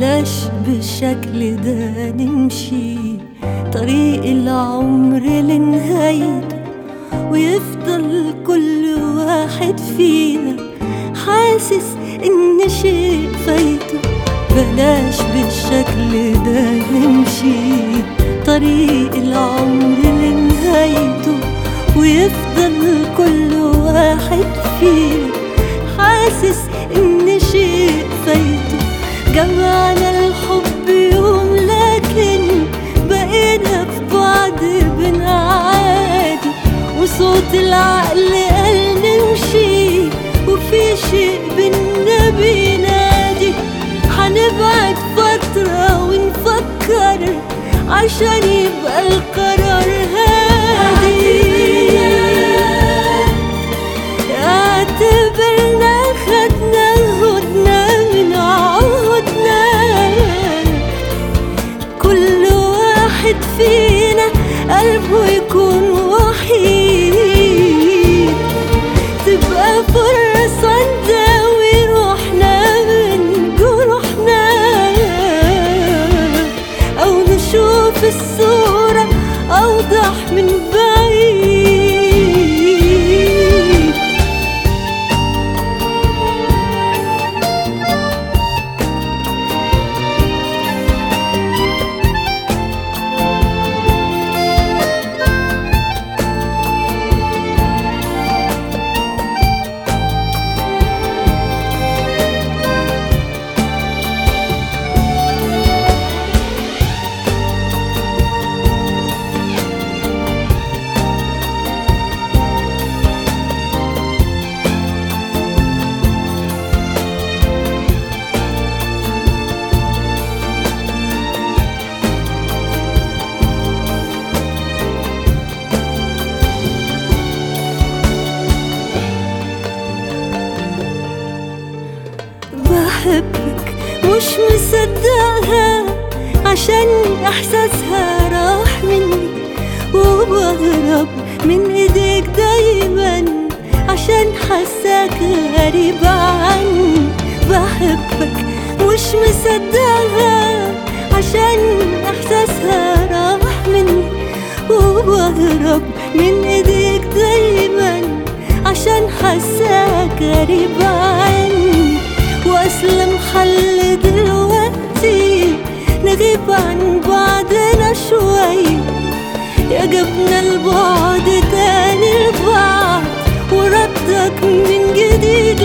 بلاش بالشكل ده نمشي طريق العمر لنهايته ويفضل كل واحد فينا حاسس ان شيء فايته بلاش بالشكل ده نمشي طريق العمر لنهايته ويفضل كل واحد فينا حاسس ان شيء فايته جمعنا الحب يوم لكن بقينا في بعض بنعادي وصوت العقل قال نمشي وفي شيء بينا بينادي هنبعد فترة ونفكر عشان يبقى القرار هادي اعتبرنا خدنا هدنا من عهدنا كل واحد فينا قلبه يكون وحيد تبقى فرصة نداوي روحنا من جروحنا أو نشوف الصورة أوضح من بعيد بحبك مش مصدقها عشان احساسها راح مني وبهرب من ايديك دايما عشان حاساك غريبة عني بحبك مش مصدقها عشان احساسها راح مني وبهرب من ايديك دايما عشان حاساك غريبة عني واسلم حل دلوقتي نغيب عن بعضنا شوي يا جبنا البعد تاني لبعض وردك من جديد